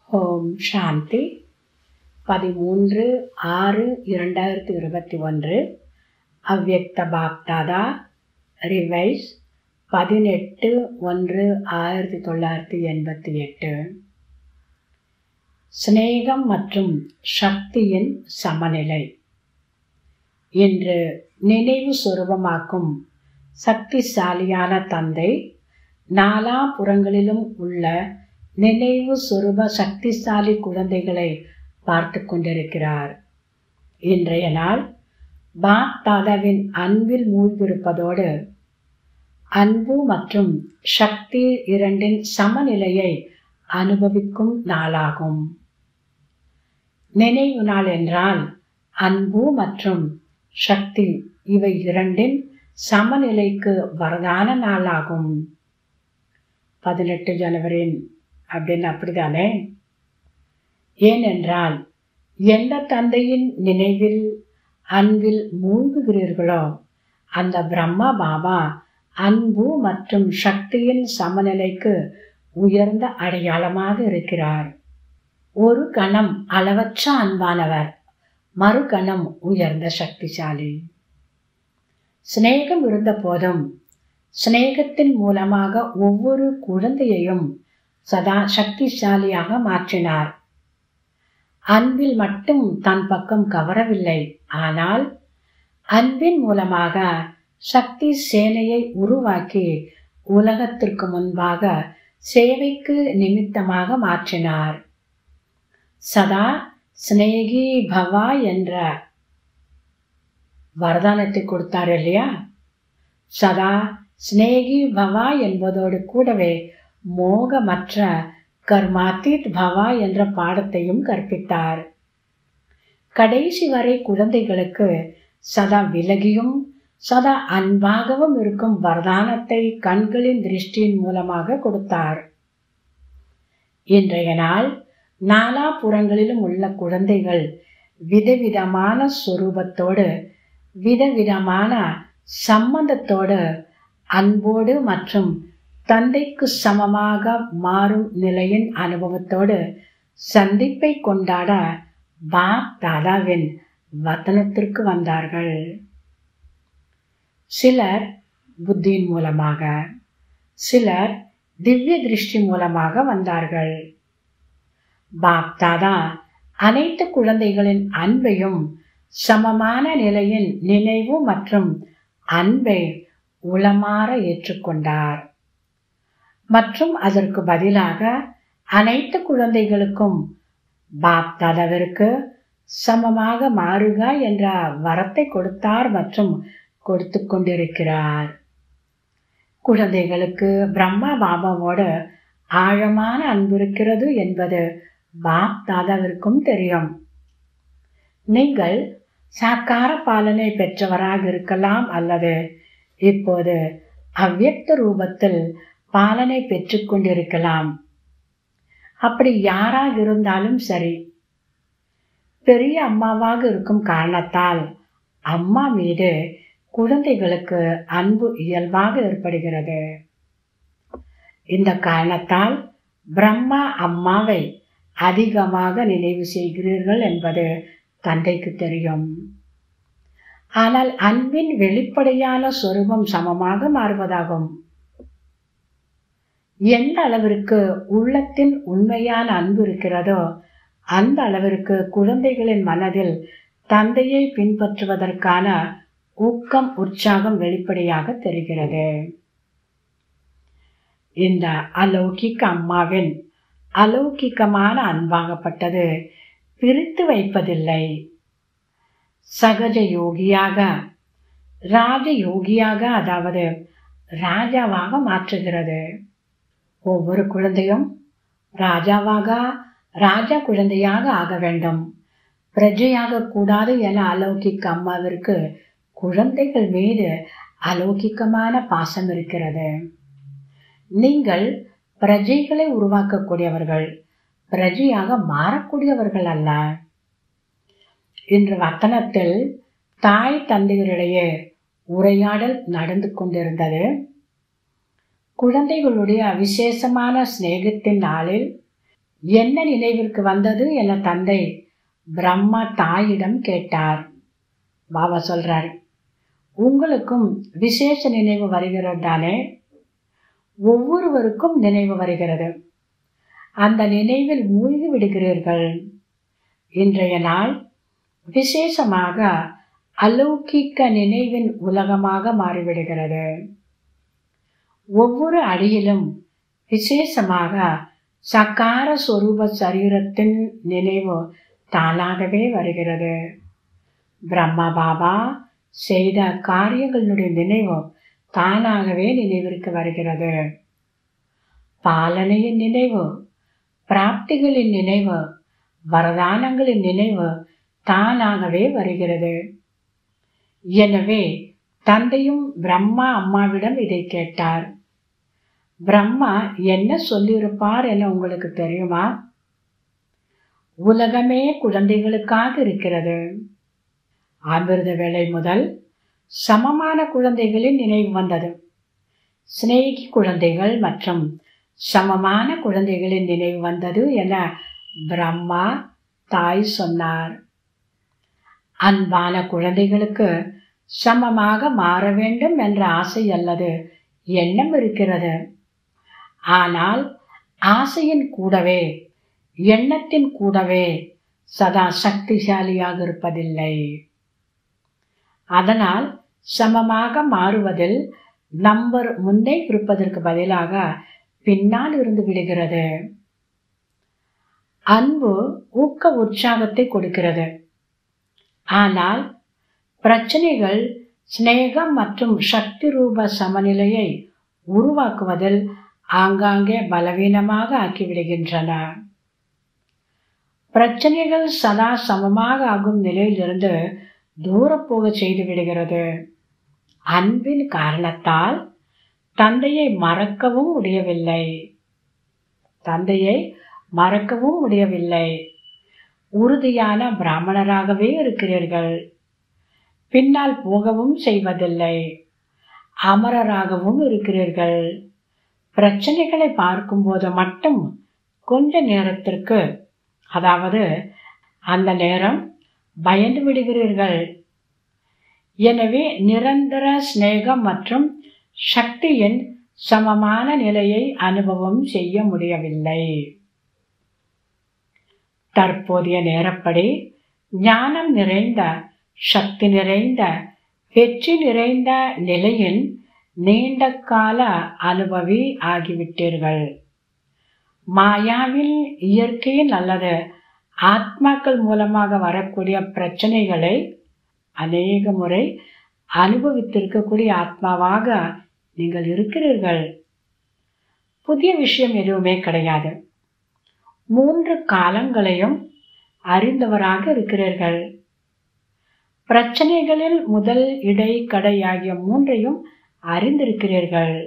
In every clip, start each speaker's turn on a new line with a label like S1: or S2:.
S1: ஓம் சாந்தி பதிமூன்று ஆறு இரண்டாயிரத்தி இருபத்தி ஒன்று அவ்யக்த பாப்தாதா ரிவைஸ் பதினெட்டு ஒன்று ஆயிரத்தி தொள்ளாயிரத்தி எண்பத்தி எட்டு சிநேகம் மற்றும் சக்தியின் சமநிலை இன்று நினைவு சுரூபமாக்கும் சக்திசாலியான தந்தை நாலா புறங்களிலும் உள்ள நினைவு சுரூப சக்திசாலி குழந்தைகளை பார்த்து கொண்டிருக்கிறார் இன்றைய நாள் பாப் தாதாவின் அன்பில் மூழ்கியிருப்பதோடு அன்பு மற்றும் சக்தி இரண்டின் சமநிலையை அனுபவிக்கும் நாளாகும் நினைவு நாள் என்றால் அன்பு மற்றும் சக்தி இவை இரண்டின் சமநிலைக்கு வரதான நாளாகும் பதினெட்டு ஜனவரி அப்படின்னு அப்படிதானே ஏனென்றால் எந்த தந்தையின் நினைவில் அன்பில் மூழ்குகிறீர்களோ அந்த பிரம்மா பாபா அன்பு மற்றும் சக்தியின் சமநிலைக்கு உயர்ந்த அடையாளமாக இருக்கிறார் ஒரு கணம் அளவற்ற அன்பானவர் மறு கணம் உயர்ந்த சக்திசாலி சிநேகம் இருந்த போதும் சிநேகத்தின் மூலமாக ஒவ்வொரு குழந்தையையும் சதா சக்திசாலியாக மாற்றினார் அன்பில் மட்டும் தன் பக்கம் கவரவில்லை ஆனால் அன்பின் மூலமாக சக்தி சேனையை உருவாக்கி உலகத்திற்கு முன்பாக சேவைக்கு நிமித்தமாக மாற்றினார் சதா ஸ்னேகி பவா என்ற வரதானத்தை கொடுத்தார் இல்லையா சதா ஸ்னேகி பவா என்பதோடு கூடவே மோகமற்ற கர்மாத்தீத் பவா என்ற பாடத்தையும் கற்பித்தார் கடைசி வரை குழந்தைகளுக்கு சதா விலகியும் சதா அன்பாகவும் இருக்கும் வரதானத்தை கண்களின் திருஷ்டியின் மூலமாக கொடுத்தார் இன்றைய நாள் நாலா புறங்களிலும் உள்ள குழந்தைகள் விதவிதமான சொரூபத்தோடு விதவிதமான சம்பந்தத்தோடு அன்போடு மற்றும் தந்தைக்கு சமமாக மாறும் நிலையின் அனுபவத்தோடு சந்திப்பை கொண்டாட பாப் தாதாவின் வத்தனத்திற்கு வந்தார்கள் சிலர் புத்தியின் மூலமாக சிலர் திவ்ய திருஷ்டி மூலமாக வந்தார்கள் பாப் தாதா அனைத்து குழந்தைகளின் அன்பையும் சமமான நிலையின் நினைவு மற்றும் அன்பை உளமாற ஏற்றுக்கொண்டார் மற்றும் அதற்கு பதிலாக அனைத்து குழந்தைகளுக்கும் பாப் தாதாவிற்கு சமமாக மாறுக என்ற வரத்தை கொடுத்தார் மற்றும் கொடுத்து கொண்டிருக்கிறார் குழந்தைகளுக்கு பிரம்மா பாபாவோடு ஆழமான அன்பு இருக்கிறது என்பது பாப் தாதாவிற்கும் தெரியும் நீங்கள் சாக்கார பாலனை பெற்றவராக இருக்கலாம் அல்லது இப்போது அவ்வியக்த ரூபத்தில் பாலனை பெற்றுக்கொண்டிருக்கலாம் அப்படி யாராக இருந்தாலும் சரி பெரிய அம்மாவாக இருக்கும் காரணத்தால் அம்மா மீது குழந்தைகளுக்கு அன்பு இயல்பாக ஏற்படுகிறது இந்த காரணத்தால் பிரம்மா அம்மாவை அதிகமாக நினைவு செய்கிறீர்கள் என்பது தந்தைக்கு தெரியும் ஆனால் அன்பின் வெளிப்படையான சொரூபம் சமமாக மாறுவதாகும் எந்த அளவிற்கு உள்ளத்தின் உண்மையான அன்பு இருக்கிறதோ அந்த அளவிற்கு குழந்தைகளின் மனதில் தந்தையை பின்பற்றுவதற்கான ஊக்கம் உற்சாகம் வெளிப்படையாக தெரிகிறது இந்த அலௌகிக்க அம்மாவின் அலௌகிக்கமான அன்பாகப்பட்டது பிரித்து வைப்பதில்லை சகஜ யோகியாக ராஜ யோகியாக அதாவது ராஜாவாக மாற்றுகிறது ஒவ்வொரு குழந்தையும் ராஜாவாக ராஜா குழந்தையாக ஆக வேண்டும் பிரஜையாக கூடாது என அலௌகிக்க அம்மாவிற்கு குழந்தைகள் மீது அலௌகிக்கமான பாசம் இருக்கிறது நீங்கள் பிரஜைகளை உருவாக்கக்கூடியவர்கள் பிரஜையாக மாறக்கூடியவர்கள் அல்ல இன்று வத்தனத்தில் தாய் தந்தையரிடையே உரையாடல் நடந்து கொண்டிருந்தது குழந்தைகளுடைய விசேஷமான சிநேகத்தின் நாளில் என்ன நினைவிற்கு வந்தது என தந்தை பிரம்மா தாயிடம் கேட்டார் பாபா சொல்றார் உங்களுக்கும் விசேஷ நினைவு வருகிறது தானே ஒவ்வொருவருக்கும் நினைவு வருகிறது அந்த நினைவில் மூழ்கி விடுகிறீர்கள் இன்றைய நாள் விசேஷமாக அலௌகிக்க நினைவின் உலகமாக மாறிவிடுகிறது ஒவ்வொரு அடியிலும் விசேஷமாக சக்கார சொரூப சரீரத்தின் நினைவு தானாகவே வருகிறது பிரம்மா பாபா செய்த காரியங்களுடைய நினைவு தானாகவே நினைவிற்கு வருகிறது பாலனையின் நினைவு பிராப்திகளின் நினைவு வரதானங்களின் நினைவு தானாகவே வருகிறது எனவே தந்தையும் பிரம்மா அம்மாவிடம் இதை கேட்டார் பிரம்மா என்ன சொல்லியிருப்பார் என உங்களுக்கு தெரியுமா உலகமே குழந்தைகளுக்காக இருக்கிறது அமிர்த வேலை முதல் சமமான குழந்தைகளின் நினைவு வந்தது சிநேகி குழந்தைகள் மற்றும் சமமான குழந்தைகளின் நினைவு வந்தது என பிரம்மா தாய் சொன்னார் அன்பான குழந்தைகளுக்கு சமமாக மாற வேண்டும் என்ற ஆசை அல்லது எண்ணம் இருக்கிறது ஆனால் ஆசையின் கூடவே எண்ணத்தின் கூடவே சதா சக்திசாலியாக இருப்பதில்லை அதனால் சமமாக மாறுவதில் நம்பர் முன்னே இருப்பதற்கு பதிலாக பின்னால் இருந்து விடுகிறது அன்பு ஊக்க உற்சாகத்தை கொடுக்கிறது ஆனால் பிரச்சனைகள் சிநேகம் மற்றும் சக்தி ரூப சமநிலையை உருவாக்குவதில் ஆங்காங்கே பலவீனமாக ஆக்கிவிடுகின்றன பிரச்சனைகள் சதா சமமாக ஆகும் நிலையிலிருந்து தூரப்போக செய்து விடுகிறது அன்பின் காரணத்தால் தந்தையை மறக்கவும் முடியவில்லை தந்தையை மறக்கவும் முடியவில்லை உறுதியான பிராமணராகவே இருக்கிறீர்கள் பின்னால் போகவும் செய்வதில்லை அமரராகவும் இருக்கிறீர்கள் பிரச்சனைகளை பார்க்கும்போது மட்டும் கொஞ்ச நேரத்திற்கு அதாவது அந்த நேரம் பயந்து விடுகிறீர்கள் எனவே நிரந்தர சிநேகம் மற்றும் சக்தியின் சமமான நிலையை அனுபவம் செய்ய முடியவில்லை தற்போதைய நேரப்படி ஞானம் நிறைந்த சக்தி நிறைந்த வெற்றி நிறைந்த நிலையின் நீண்ட கால அனுபவி ஆகிவிட்டீர்கள் மாயாவில் இயற்கையின் அல்லது ஆத்மாக்கள் மூலமாக வரக்கூடிய பிரச்சனைகளை அநேக முறை அனுபவித்திருக்கக்கூடிய ஆத்மாவாக நீங்கள் இருக்கிறீர்கள் புதிய விஷயம் எதுவுமே கிடையாது மூன்று காலங்களையும் அறிந்தவராக இருக்கிறீர்கள் பிரச்சனைகளில் முதல் இடை கடை ஆகிய மூன்றையும் அறிந்திருக்கிறீர்கள்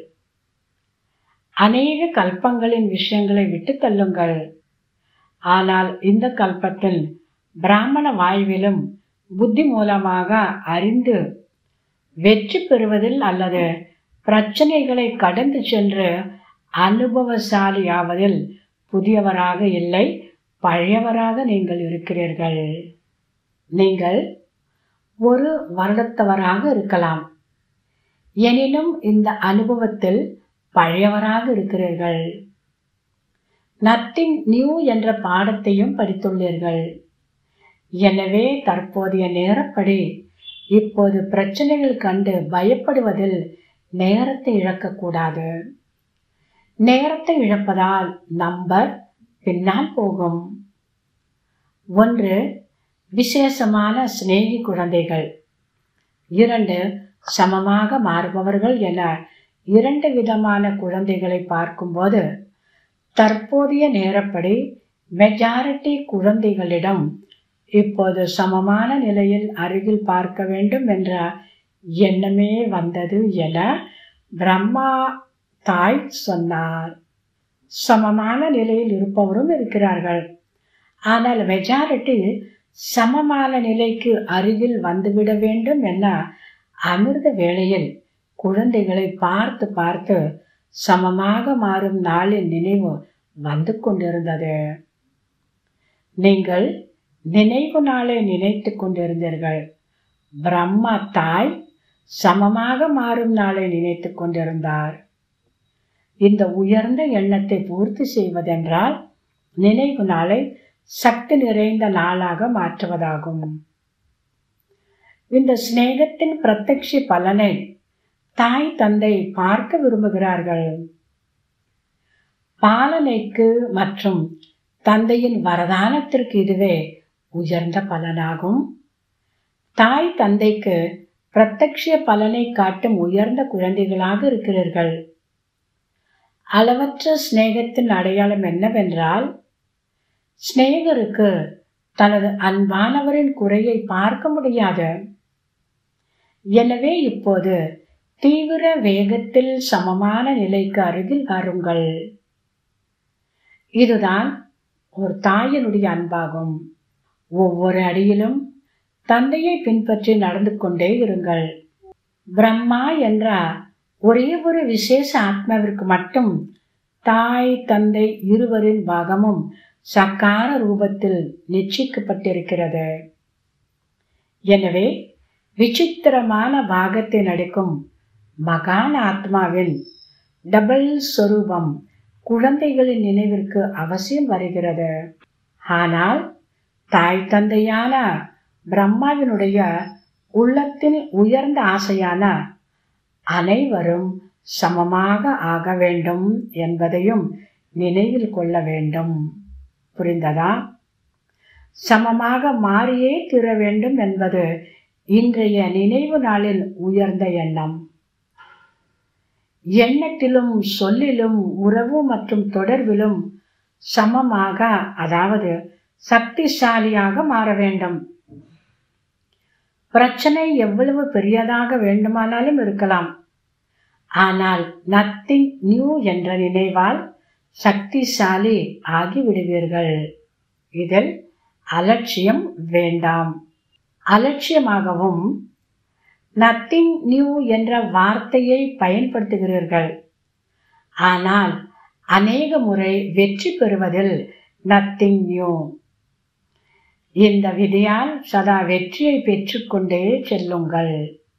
S1: அநேக கல்பங்களின் விஷயங்களை விட்டு தள்ளுங்கள் ஆனால் இந்த கல்பத்தில் பிராமண வாயுவிலும் புத்தி மூலமாக அறிந்து வெற்றி பெறுவதில் அல்லது பிரச்சனைகளை கடந்து சென்று அனுபவசாலியாவதில் புதியவராக இல்லை பழையவராக நீங்கள் இருக்கிறீர்கள் நீங்கள் ஒரு வருடத்தவராக இருக்கலாம் எனினும் இந்த அனுபவத்தில் பழையவராக இருக்கிறீர்கள் நத்திங் நியூ என்ற பாடத்தையும் படித்துள்ளீர்கள் எனவே தற்போதைய நேரப்படி இப்போது பிரச்சனைகள் கண்டு பயப்படுவதில் நேரத்தை இழக்கக்கூடாது நேரத்தை இழப்பதால் நம்பர் பின்னால் போகும் ஒன்று விசேஷமான சிநேகி குழந்தைகள் இரண்டு சமமாக மாறுபவர்கள் என இரண்டு விதமான குழந்தைகளை பார்க்கும்போது தற்போதைய நேரப்படி மெஜாரிட்டி குழந்தைகளிடம் இப்போது சமமான நிலையில் அருகில் பார்க்க வேண்டும் என்ற எண்ணமே வந்தது என பிரம்மா தாய் சொன்னார் சமமான நிலையில் இருப்பவரும் இருக்கிறார்கள் ஆனால் மெஜாரிட்டி சமமான நிலைக்கு அருகில் வந்துவிட வேண்டும் என அமிர்த வேளையில் குழந்தைகளை பார்த்து பார்த்து சமமாக மாறும் நாளின் நினைவு வந்து கொண்டிருந்தது நீங்கள் நினைவு நாளை நினைத்து கொண்டிருந்தீர்கள் பிரம்மா தாய் சமமாக மாறும் நாளை நினைத்து கொண்டிருந்தார் இந்த உயர்ந்த எண்ணத்தை பூர்த்தி செய்வதென்றால் நினைவு நாளை சக்தி நிறைந்த நாளாக மாற்றுவதாகும் இந்த சிநேகத்தின் பிரத்யட்ச பலனை தாய் தந்தை பார்க்க விரும்புகிறார்கள் பாலனைக்கு மற்றும் தந்தையின் வரதானத்திற்கு இதுவே உயர்ந்த பலனாகும் தாய் தந்தைக்கு பிரத்யக்ஷ பலனை காட்டும் உயர்ந்த குழந்தைகளாக இருக்கிறீர்கள் அளவற்ற சிநேகத்தின் அடையாளம் என்னவென்றால் சிநேகருக்கு தனது அன்பானவரின் குறையை பார்க்க முடியாது எனவே இப்போது தீவிர வேகத்தில் சமமான நிலைக்கு அருகில் வாருங்கள் இதுதான் ஒரு தாயினுடைய அன்பாகும் ஒவ்வொரு அடியிலும் தந்தையை பின்பற்றி நடந்து கொண்டே இருங்கள் பிரம்மா என்ற ஒரே ஒரு விசேஷ ஆத்மாவிற்கு மட்டும் தாய் தந்தை இருவரின் பாகமும் சக்கார ரூபத்தில் நிச்சயிக்கப்பட்டிருக்கிறது எனவே விசித்திரமான பாகத்தை நடிக்கும் மகான் ஆத்மாவின் டபுள் சொரூபம் குழந்தைகளின் நினைவிற்கு அவசியம் வருகிறது ஆனால் தாய் தந்தையான பிரம்மாவினுடைய உள்ளத்தின் உயர்ந்த ஆசையான அனைவரும் சமமாக ஆக வேண்டும் என்பதையும் நினைவில் கொள்ள வேண்டும் புரிந்ததா சமமாக மாறியே தீர வேண்டும் என்பது இன்றைய நினைவு நாளின் உயர்ந்த எண்ணம் எண்ணத்திலும் சொல்லிலும் உறவு மற்றும் தொடர்பிலும் சமமாக அதாவது சக்திசாலியாக மாற வேண்டும் பிரச்சனை எவ்வளவு பெரியதாக வேண்டுமானாலும் இருக்கலாம் ஆனால் நத்திங் நியூ என்ற நினைவால் சக்திசாலி ஆகிவிடுவீர்கள் இதில் அலட்சியம் வேண்டாம் அலட்சியமாகவும் நத்திங் நியூ என்ற வார்த்தையை பயன்படுத்துகிறீர்கள் ஆனால் அநேக முறை வெற்றி பெறுவதில் நத்திங் நியூ இந்த விதியால் சதா வெற்றியை பெற்றுக்கொண்டே செல்லுங்கள்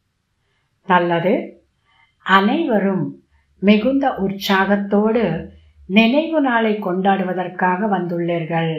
S1: நல்லது அனைவரும் மிகுந்த உற்சாகத்தோடு நினைவு நாளை கொண்டாடுவதற்காக வந்துள்ளீர்கள்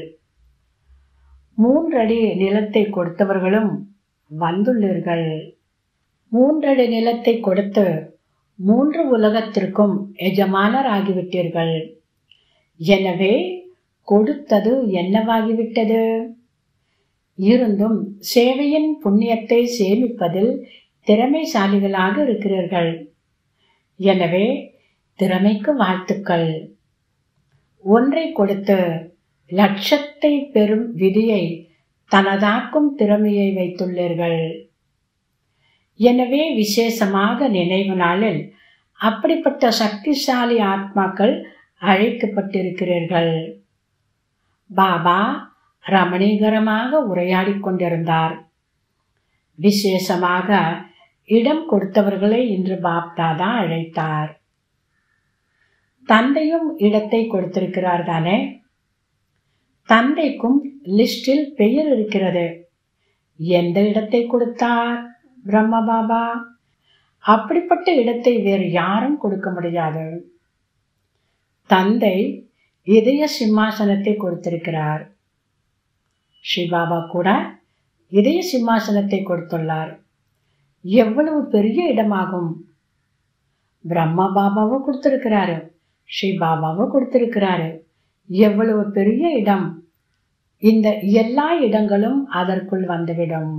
S1: மூன்றடி நிலத்தை கொடுத்தவர்களும் வந்துள்ளீர்கள் மூன்றடி நிலத்தை கொடுத்து மூன்று உலகத்திற்கும் எஜமானர் ஆகிவிட்டீர்கள் எனவே கொடுத்தது என்னவாகிவிட்டது இருந்தும் சேவையின் புண்ணியத்தை சேமிப்பதில் திறமைசாலிகளாக இருக்கிறீர்கள் எனவே திறமைக்கு வாழ்த்துக்கள் ஒன்றை கொடுத்து லட்சத்தை பெறும் விதியை தனதாக்கும் திறமையை வைத்துள்ளீர்கள் எனவே விசேஷமாக நினைவு நாளில் அப்படிப்பட்ட சக்திசாலி ஆத்மாக்கள் அழைக்கப்பட்டிருக்கிறீர்கள் பாபா ரமணீகரமாக உரையாடிக் கொண்டிருந்தார் விசேஷமாக இடம் கொடுத்தவர்களை இன்று பாப்தாதா அழைத்தார் தந்தையும் இடத்தை கொடுத்திருக்கிறார் தானே தந்தைக்கும் லிஸ்டில் பெயர் இருக்கிறது எந்த இடத்தை கொடுத்தார் பிரம்ம பாபா அப்படிப்பட்ட இடத்தை வேறு யாரும் கொடுக்க முடியாது தந்தை இதய சிம்மாசனத்தை கொடுத்திருக்கிறார் ஸ்ரீபாபா கூட இதய சிம்மாசனத்தை கொடுத்துள்ளார் எவ்வளவு பெரிய இடமாகும் பிரம்மா பாபாவும் கொடுத்திருக்கிறாரு ஸ்ரீ பாபாவும் கொடுத்திருக்கிறாரு எவ்வளவு பெரிய இடம் இந்த எல்லா இடங்களும் அதற்குள் வந்துவிடும்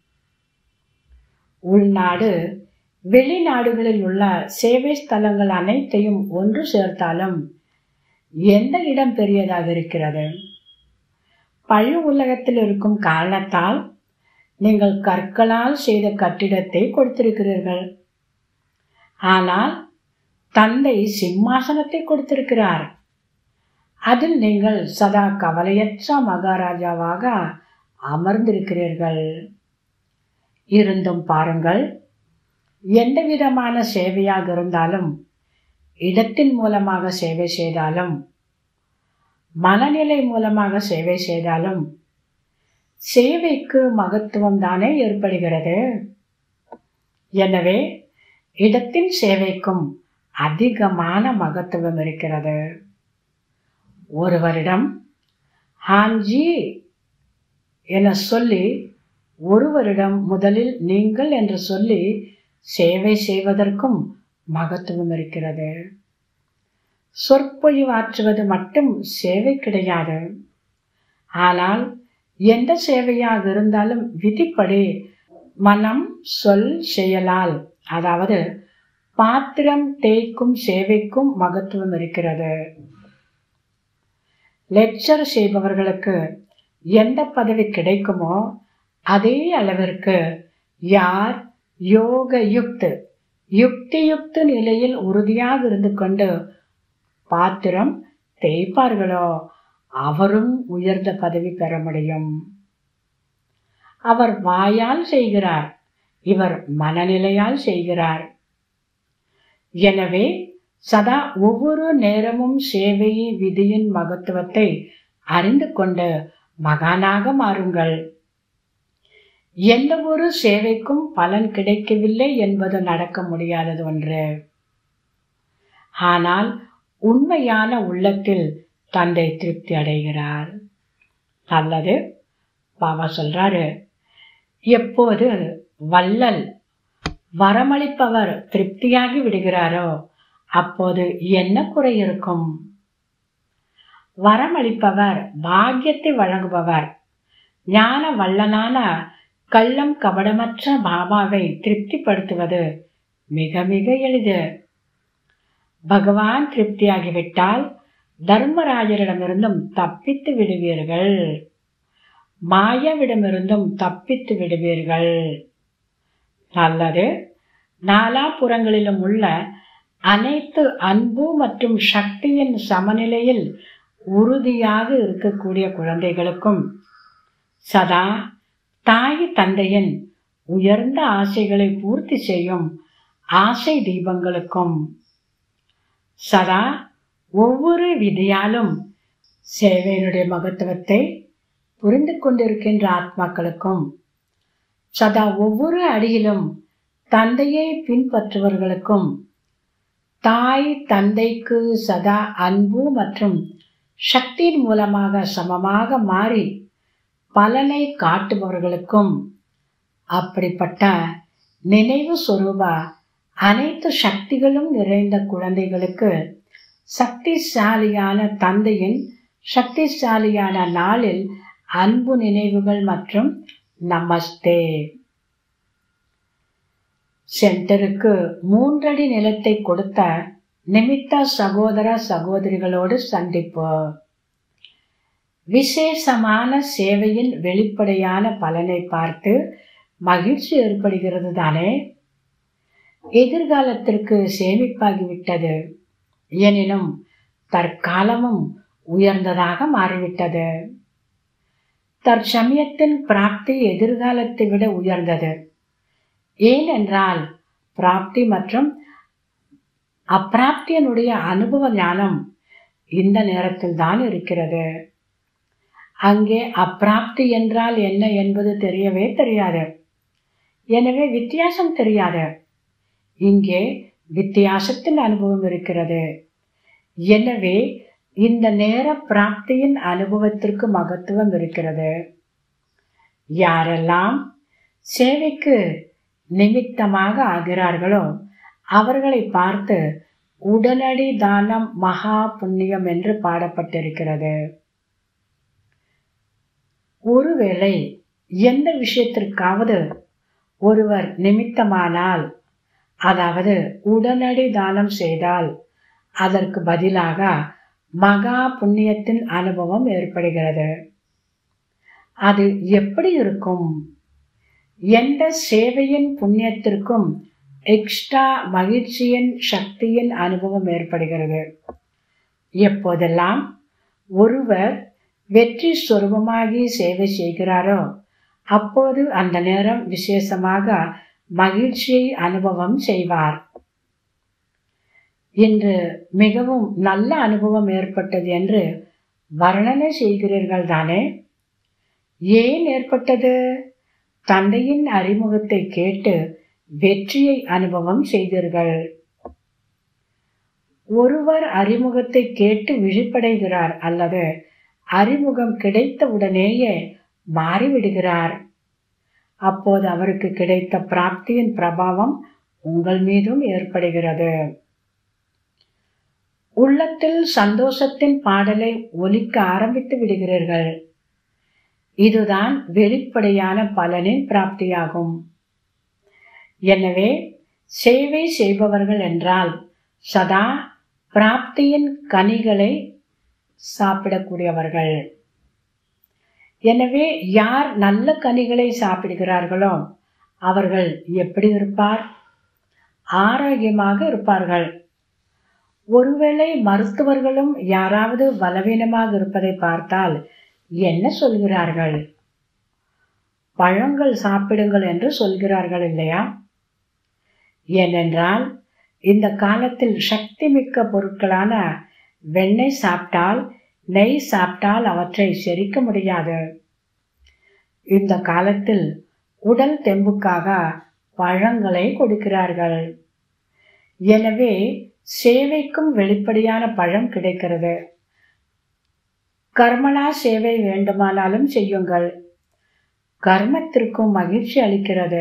S1: உள்நாடு வெளிநாடுகளில் உள்ள சேவை ஸ்தலங்கள் அனைத்தையும் ஒன்று சேர்த்தாலும் எந்த இடம் பெரியதாக இருக்கிறது பழு உலகத்தில் இருக்கும் காரணத்தால் நீங்கள் கற்களால் செய்த கட்டிடத்தை கொடுத்திருக்கிறீர்கள் ஆனால் தந்தை சிம்மாசனத்தை கொடுத்திருக்கிறார் அதில் நீங்கள் சதா கவலையற்ற மகாராஜாவாக அமர்ந்திருக்கிறீர்கள் இருந்தும் பாருங்கள் எந்த விதமான சேவையாக இருந்தாலும் இடத்தின் மூலமாக சேவை செய்தாலும் மனநிலை மூலமாக சேவை செய்தாலும் சேவைக்கு மகத்துவம் தானே ஏற்படுகிறது எனவே இடத்தின் சேவைக்கும் அதிகமான மகத்துவம் இருக்கிறது ஒருவரிடம் ஹாஞ்சி என சொல்லி ஒருவரிடம் முதலில் நீங்கள் என்று சொல்லி சேவை செய்வதற்கும் மகத்துவம் இருக்கிறது சொற்பொழிவாற்றுவது மட்டும் சேவை கிடையாது ஆனால் எந்த சேவையாக இருந்தாலும் விதிப்படி மனம் சொல் செயலால் அதாவது பாத்திரம் தேய்க்கும் சேவைக்கும் மகத்துவம் இருக்கிறது லெக்சர் செய்பவர்களுக்கு எந்த பதவி கிடைக்குமோ அதே அளவிற்கு யார் யோக யுக்து யுக்தி யுக்த நிலையில் உறுதியாக இருந்து கொண்டு பாத்திரம் தேய்ப்பார்களோ அவரும் உயர்ந்த பதவி பெற முடியும் அவர் வாயால் செய்கிறார் இவர் மனநிலையால் செய்கிறார் எனவே சதா ஒவ்வொரு நேரமும் சேவை விதியின் மகத்துவத்தை அறிந்து கொண்டு மகானாக மாறுங்கள் எந்த ஒரு சேவைக்கும் பலன் கிடைக்கவில்லை என்பது நடக்க முடியாதது ஒன்று ஆனால் உண்மையான உள்ளத்தில் தந்தை திருப்தி அடைகிறார் நல்லது பாபா சொல்றாரு எப்போது வள்ளல் வரமளிப்பவர் திருப்தியாகி விடுகிறாரோ அப்போது என்ன குறை இருக்கும் வரமளிப்பவர் பாக்கியத்தை வழங்குபவர் ஞான வல்லனான கள்ளம் கபடமற்ற பாபாவை திருப்திப்படுத்துவது மிக மிக எளிது பகவான் திருப்தியாகிவிட்டால் தர்மராஜரிடமிருந்தும் தப்பித்து விடுவீர்கள் மாயவிடமிருந்தும் தப்பித்து விடுவீர்கள் நல்லது நாலாபுறங்களிலும் உள்ள அனைத்து அன்பு மற்றும் சக்தியின் சமநிலையில் உறுதியாக இருக்கக்கூடிய குழந்தைகளுக்கும் சதா தாய் தந்தையின் உயர்ந்த ஆசைகளை பூர்த்தி செய்யும் ஆசை தீபங்களுக்கும் சதா ஒவ்வொரு விதியாலும் சேவையினுடைய மகத்துவத்தை புரிந்து கொண்டிருக்கின்ற ஆத்மாக்களுக்கும் சதா ஒவ்வொரு அடியிலும் தந்தையை பின்பற்றுவர்களுக்கும் தாய் தந்தைக்கு சதா அன்பு மற்றும் சக்தியின் மூலமாக சமமாக மாறி பலனை காட்டுபவர்களுக்கும் அப்படிப்பட்ட நினைவு சொரூப அனைத்து சக்திகளும் நிறைந்த குழந்தைகளுக்கு சக்திசாலியான தந்தையின் சக்திசாலியான நாளில் அன்பு நினைவுகள் மற்றும் நமஸ்தே சென்டருக்கு மூன்றடி நிலத்தை கொடுத்த நிமித்த சகோதர சகோதரிகளோடு சந்திப்பு விசேஷமான சேவையின் வெளிப்படையான பலனை பார்த்து மகிழ்ச்சி ஏற்படுகிறது தானே எதிர்காலத்திற்கு சேமிப்பாகிவிட்டது எனினும் தற்காலமும் உயர்ந்ததாக மாறிவிட்டது தற்சமயத்தின் பிராப்தி எதிர்காலத்தை விட உயர்ந்தது ஏனென்றால் பிராப்தி மற்றும் அப்பிராப்தியனுடைய அனுபவ ஞானம் இந்த நேரத்தில் தான் இருக்கிறது அங்கே அப்பிராப்தி என்றால் என்ன என்பது தெரியவே தெரியாது எனவே வித்தியாசம் தெரியாது இங்கே வித்தியாசத்தின் அனுபவம் இருக்கிறது எனவே இந்த நேர பிராப்தியின் அனுபவத்திற்கு மகத்துவம் இருக்கிறது யாரெல்லாம் சேவைக்கு நிமித்தமாக ஆகிறார்களோ அவர்களை பார்த்து உடனடி தானம் மகா புண்ணியம் என்று பாடப்பட்டிருக்கிறது ஒருவேளை எந்த விஷயத்திற்காவது ஒருவர் நிமித்தமானால் அதாவது உடனடி தானம் செய்தால் அதற்கு பதிலாக மகா புண்ணியத்தின் அனுபவம் ஏற்படுகிறது அது எப்படி இருக்கும் எந்த சேவையின் புண்ணியத்திற்கும் எக்ஸ்ட்ரா மகிழ்ச்சியின் சக்தியின் அனுபவம் ஏற்படுகிறது எப்போதெல்லாம் ஒருவர் வெற்றி சொருபமாகி சேவை செய்கிறாரோ அப்போது அந்த நேரம் விசேஷமாக மகிழ்ச்சியை அனுபவம் செய்வார் இன்று மிகவும் நல்ல அனுபவம் ஏற்பட்டது என்று வர்ணனை செய்கிறீர்கள் தானே ஏன் ஏற்பட்டது தந்தையின் அறிமுகத்தை கேட்டு வெற்றியை அனுபவம் செய்தீர்கள் ஒருவர் அறிமுகத்தை கேட்டு விழிப்படைகிறார் அல்லது அறிமுகம் கிடைத்த உடனேயே மாறிவிடுகிறார் அப்போது அவருக்கு கிடைத்த பிராப்தியின் பிரபாவம் உங்கள் மீதும் ஏற்படுகிறது உள்ளத்தில் சந்தோஷத்தின் பாடலை ஒலிக்க ஆரம்பித்து விடுகிறீர்கள் இதுதான் வெளிப்படையான பலனின் பிராப்தியாகும் எனவே சேவை செய்பவர்கள் என்றால் சதா பிராப்தியின் கனிகளை சாப்பிடக்கூடியவர்கள் எனவே யார் நல்ல கனிகளை சாப்பிடுகிறார்களோ அவர்கள் எப்படி இருப்பார் ஆரோக்கியமாக இருப்பார்கள் ஒருவேளை மருத்துவர்களும் யாராவது பலவீனமாக இருப்பதை பார்த்தால் என்ன சொல்கிறார்கள் பழங்கள் சாப்பிடுங்கள் என்று சொல்கிறார்கள் இல்லையா ஏனென்றால் இந்த காலத்தில் சக்தி மிக்க பொருட்களான வெண்ணெய் சாப்பிட்டால் நெய் சாப்பிட்டால் அவற்றை செரிக்க முடியாது இந்த காலத்தில் உடல் தெம்புக்காக பழங்களை கொடுக்கிறார்கள் எனவே சேவைக்கும் வெளிப்படையான பழம் கிடைக்கிறது கர்மனா சேவை வேண்டுமானாலும் செய்யுங்கள் கர்மத்திற்கும் மகிழ்ச்சி அளிக்கிறது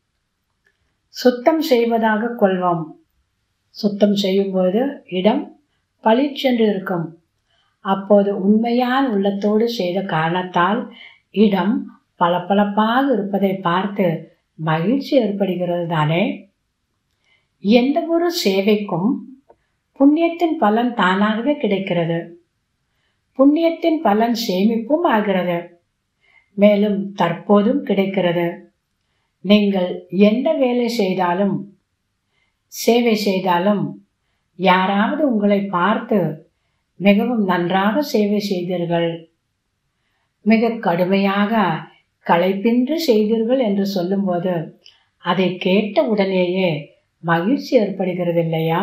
S1: சுத்தம் செய்வதாக கொள்வோம் சுத்தம் செய்யும்போது இடம் பளிச்சென்று இருக்கும் அப்போது உண்மையான உள்ளத்தோடு செய்த காரணத்தால் இடம் பளபளப்பாக இருப்பதை பார்த்து மகிழ்ச்சி ஏற்படுகிறது தானே எந்த ஒரு சேவைக்கும் புண்ணியத்தின் பலன் தானாகவே கிடைக்கிறது புண்ணியத்தின் பலன் சேமிப்பும் ஆகிறது மேலும் தற்போதும் கிடைக்கிறது நீங்கள் எந்த வேலை செய்தாலும் சேவை செய்தாலும் யாராவது உங்களை பார்த்து மிகவும் நன்றாக சேவை செய்தீர்கள் மிக கடுமையாக களைப்பின்றி செய்தீர்கள் என்று சொல்லும்போது அதை கேட்ட உடனேயே மகிழ்ச்சி ஏற்படுகிறது இல்லையா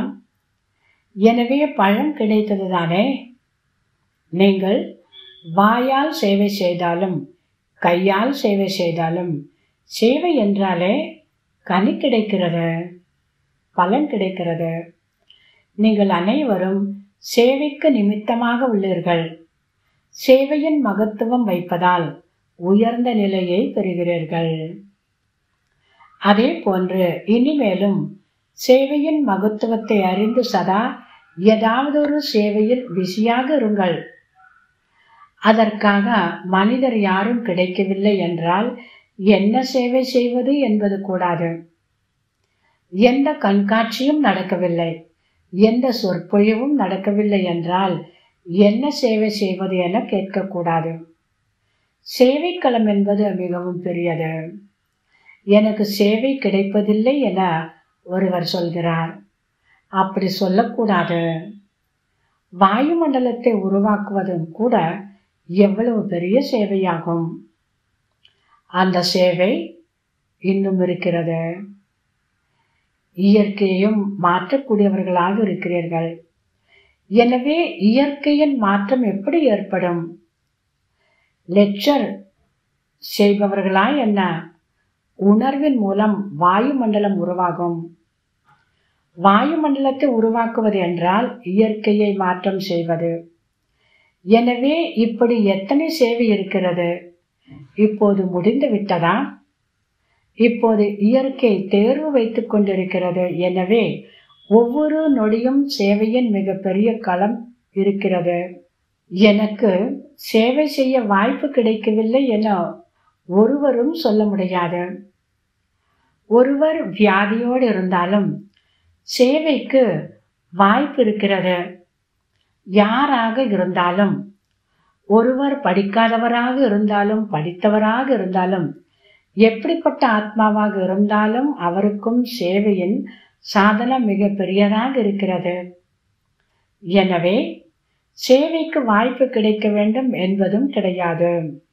S1: எனவே பழம் கிடைத்தது தானே நீங்கள் வாயால் சேவை செய்தாலும் கையால் சேவை செய்தாலும் சேவை என்றாலே கனி கிடைக்கிறது பலன் கிடைக்கிறது நீங்கள் அனைவரும் சேவைக்கு நிமித்தமாக உள்ளீர்கள் சேவையின் மகத்துவம் வைப்பதால் உயர்ந்த நிலையை பெறுகிறீர்கள் அதே போன்று இனிமேலும் சேவையின் மகத்துவத்தை அறிந்து சதா ஏதாவது ஒரு சேவையில் பிஸியாக இருங்கள் அதற்காக மனிதர் யாரும் கிடைக்கவில்லை என்றால் என்ன சேவை செய்வது என்பது கூடாது எந்த கண்காட்சியும் நடக்கவில்லை எந்த சொற்பொழிவும் நடக்கவில்லை என்றால் என்ன சேவை செய்வது என கேட்கக்கூடாது சேவைக்களம் என்பது மிகவும் பெரியது எனக்கு சேவை கிடைப்பதில்லை என ஒருவர் சொல்கிறார் அப்படி சொல்லக்கூடாது வாயுமண்டலத்தை உருவாக்குவதும் கூட எவ்வளவு பெரிய சேவையாகும் அந்த சேவை இன்னும் இருக்கிறது இயற்கையையும் மாற்றக்கூடியவர்களாக இருக்கிறீர்கள் எனவே இயற்கையின் மாற்றம் எப்படி ஏற்படும் லெக்சர் செய்பவர்களா என்ன உணர்வின் மூலம் வாயுமண்டலம் உருவாகும் வாயுமண்டலத்தை உருவாக்குவது என்றால் இயற்கையை மாற்றம் செய்வது எனவே இப்படி எத்தனை சேவை இருக்கிறது இப்போது முடிந்து விட்டதா இப்போது இயற்கை தேர்வு வைத்துக் கொண்டிருக்கிறது எனவே ஒவ்வொரு நொடியும் சேவையின் மிகப்பெரிய களம் இருக்கிறது எனக்கு சேவை செய்ய வாய்ப்பு கிடைக்கவில்லை என ஒருவரும் சொல்ல முடியாது ஒருவர் வியாதியோடு இருந்தாலும் சேவைக்கு வாய்ப்பு இருக்கிறது யாராக இருந்தாலும் ஒருவர் படிக்காதவராக இருந்தாலும் படித்தவராக இருந்தாலும் எப்படிப்பட்ட ஆத்மாவாக இருந்தாலும் அவருக்கும் சேவையின் சாதனம் மிக பெரியதாக இருக்கிறது எனவே சேவைக்கு வாய்ப்பு கிடைக்க வேண்டும் என்பதும் கிடையாது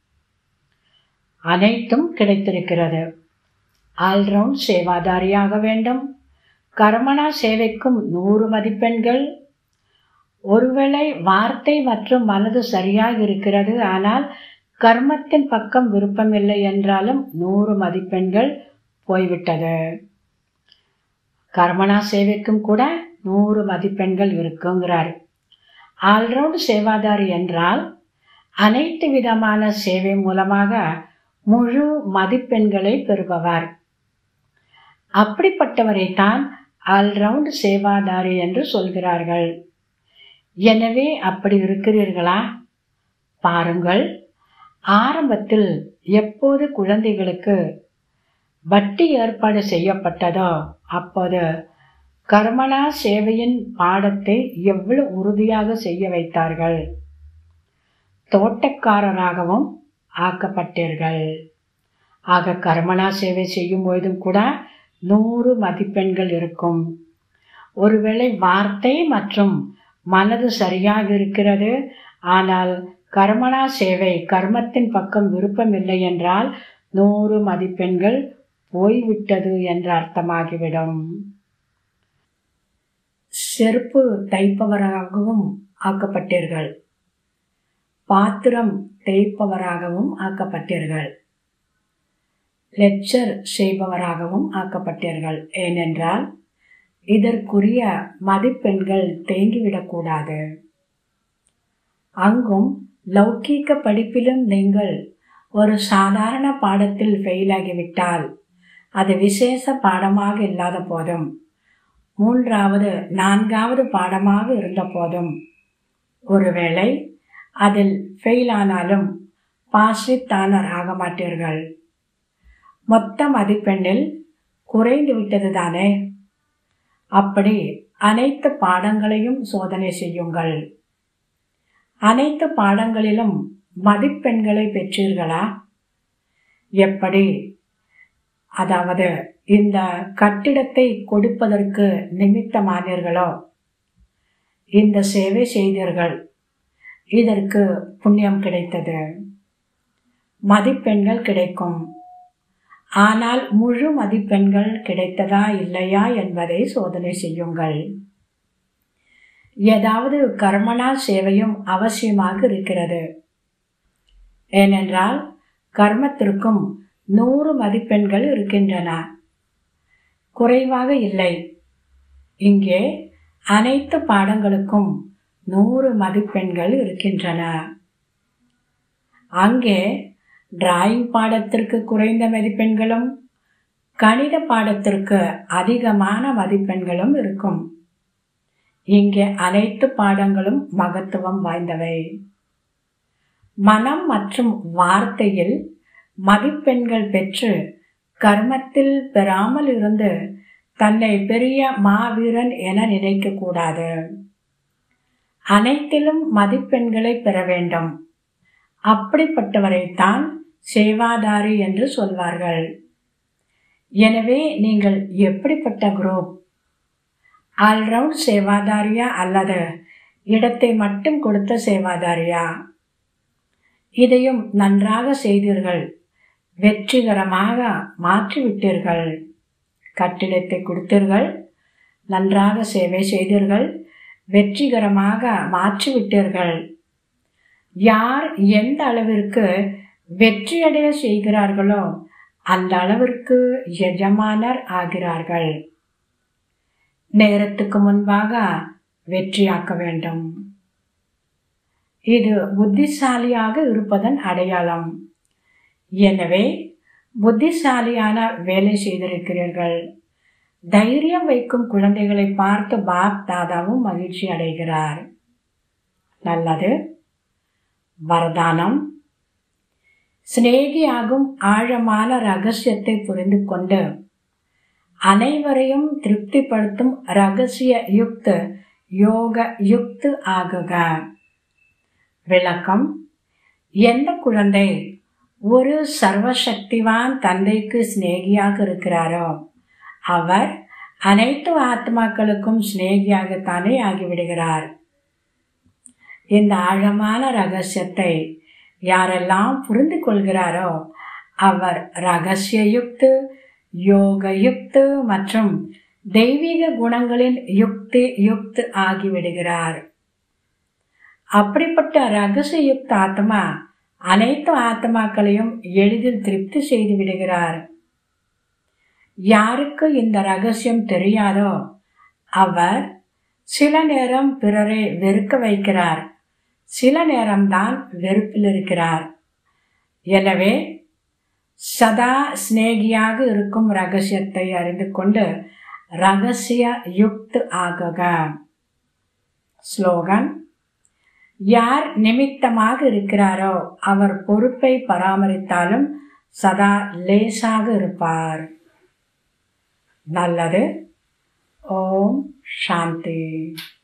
S1: அனைத்தும் கிடைத்திருக்கிறது ஆல்ரவுண்ட் சேவாதாரியாக வேண்டும் கர்மனா சேவைக்கும் நூறு மதிப்பெண்கள் ஒருவேளை வார்த்தை மற்றும் மனது சரியாக இருக்கிறது ஆனால் கர்மத்தின் பக்கம் விருப்பமில்லை என்றாலும் நூறு மதிப்பெண்கள் போய்விட்டது கர்மனா சேவைக்கும் கூட நூறு மதிப்பெண்கள் இருக்குங்கிறார் ஆல்ரவுண்ட் சேவாதாரி என்றால் அனைத்து விதமான சேவை மூலமாக முழு மதிப்பெண்களை பெறுபவர் அப்படிப்பட்டவரைத்தான் ஆல்ரவுண்ட் சேவாதாரி என்று சொல்கிறார்கள் எனவே அப்படி இருக்கிறீர்களா பாருங்கள் ஆரம்பத்தில் எப்போது குழந்தைகளுக்கு வட்டி ஏற்பாடு செய்யப்பட்டதோ அப்போது கர்மனா சேவையின் பாடத்தை எவ்வளவு உறுதியாக செய்ய வைத்தார்கள் தோட்டக்காரராகவும் ஆக்கப்பட்டீர்கள் ஆக கர்மனா சேவை செய்யும் போதும் கூட நூறு மதிப்பெண்கள் இருக்கும் ஒருவேளை வார்த்தை மற்றும் மனது சரியாக இருக்கிறது ஆனால் கர்மனா சேவை கர்மத்தின் பக்கம் விருப்பமில்லை என்றால் நூறு மதிப்பெண்கள் போய்விட்டது என்று அர்த்தமாகிவிடும் செருப்பு தைப்பவராகவும் ஆக்கப்பட்டீர்கள் பாத்திரம் தேய்ப்பவராகவும் ஆக்கப்பட்டீர்கள் லெக்சர் செய்பவராகவும் ஆக்கப்பட்டீர்கள் ஏனென்றால் இதற்குரிய மதிப்பெண்கள் தேங்கிவிடக்கூடாது அங்கும் லௌகீக படிப்பிலும் நீங்கள் ஒரு சாதாரண பாடத்தில் ஃபெயிலாகிவிட்டால் அது விசேஷ பாடமாக இல்லாத போதும் மூன்றாவது நான்காவது பாடமாக இருந்த போதும் ஒருவேளை அதில் ஃபெயில் ஆனாலும் பாசித்தானர் ஆக மாட்டீர்கள் மொத்த மதிப்பெண்ணில் குறைந்து விட்டது தானே அப்படி அனைத்து பாடங்களையும் சோதனை செய்யுங்கள் அனைத்து பாடங்களிலும் மதிப்பெண்களை பெற்றீர்களா எப்படி அதாவது இந்த கட்டிடத்தை கொடுப்பதற்கு நிமித்தமானீர்களோ இந்த சேவை செய்தீர்கள் இதற்கு புண்ணியம் கிடைத்தது மதிப்பெண்கள் கிடைக்கும் ஆனால் முழு மதிப்பெண்கள் கிடைத்ததா இல்லையா என்பதை சோதனை செய்யுங்கள் ஏதாவது கர்மனா சேவையும் அவசியமாக இருக்கிறது ஏனென்றால் கர்மத்திற்கும் நூறு மதிப்பெண்கள் இருக்கின்றன குறைவாக இல்லை இங்கே அனைத்து பாடங்களுக்கும் நூறு மதிப்பெண்கள் இருக்கின்றன அங்கே டிராயிங் பாடத்திற்கு குறைந்த மதிப்பெண்களும் கணித பாடத்திற்கு அதிகமான மதிப்பெண்களும் இருக்கும் இங்கே அனைத்து பாடங்களும் மகத்துவம் வாய்ந்தவை மனம் மற்றும் வார்த்தையில் மதிப்பெண்கள் பெற்று கர்மத்தில் பெறாமல் இருந்து தன்னை பெரிய மாவீரன் என நினைக்க கூடாது அனைத்திலும் மதிப்பெண்களை பெற வேண்டும் அப்படிப்பட்டவரைத்தான் சேவாதாரி என்று சொல்வார்கள் எனவே நீங்கள் எப்படிப்பட்ட குரூப் ஆல்ரவுண்ட் சேவாதாரியா அல்லது இடத்தை மட்டும் கொடுத்த சேவாதாரியா இதையும் நன்றாக செய்தீர்கள் வெற்றிகரமாக மாற்றிவிட்டீர்கள் கட்டிடத்தை கொடுத்தீர்கள் நன்றாக சேவை செய்தீர்கள் வெற்றிகரமாக மாற்றிவிட்டீர்கள் யார் எந்த அளவிற்கு வெற்றியடைய செய்கிறார்களோ அந்த அளவிற்கு எஜமானர் ஆகிறார்கள் நேரத்துக்கு முன்பாக வெற்றியாக்க வேண்டும் இது புத்திசாலியாக இருப்பதன் அடையாளம் எனவே புத்திசாலியான வேலை செய்திருக்கிறீர்கள் தைரியம் வைக்கும் குழந்தைகளை பார்த்து பாப் தாதாவும் மகிழ்ச்சி அடைகிறார் நல்லது வரதானம் சிநேகியாகும் ஆழமான ரகசியத்தை புரிந்து கொண்டு அனைவரையும் திருப்திப்படுத்தும் ரகசிய யுக்த யோக யுக்து ஆகுக விளக்கம் எந்த குழந்தை ஒரு சர்வசக்திவான் தந்தைக்கு சிநேகியாக இருக்கிறாரோ அவர் அனைத்து ஆத்மாக்களுக்கும் சிநேகியாகத்தானே ஆகிவிடுகிறார் இந்த ஆழமான ரகசியத்தை யாரெல்லாம் புரிந்து கொள்கிறாரோ அவர் ரகசிய யுக்து யோக யுக்து மற்றும் தெய்வீக குணங்களின் யுக்தி யுக்து ஆகிவிடுகிறார் அப்படிப்பட்ட ரகசியுக்த ஆத்மா அனைத்து ஆத்மாக்களையும் எளிதில் திருப்தி செய்து விடுகிறார் யாருக்கு இந்த ரகசியம் தெரியாதோ அவர் சில நேரம் பிறரை வெறுக்க வைக்கிறார் சில நேரம்தான் வெறுப்பில் இருக்கிறார் எனவே சதா சிநேகியாக இருக்கும் ரகசியத்தை அறிந்து கொண்டு ரகசிய யுக்த் ஆகுக ஸ்லோகன் யார் நிமித்தமாக இருக்கிறாரோ அவர் பொறுப்பை பராமரித்தாலும் சதா லேசாக இருப்பார் நல்லது ஓம் சாந்தி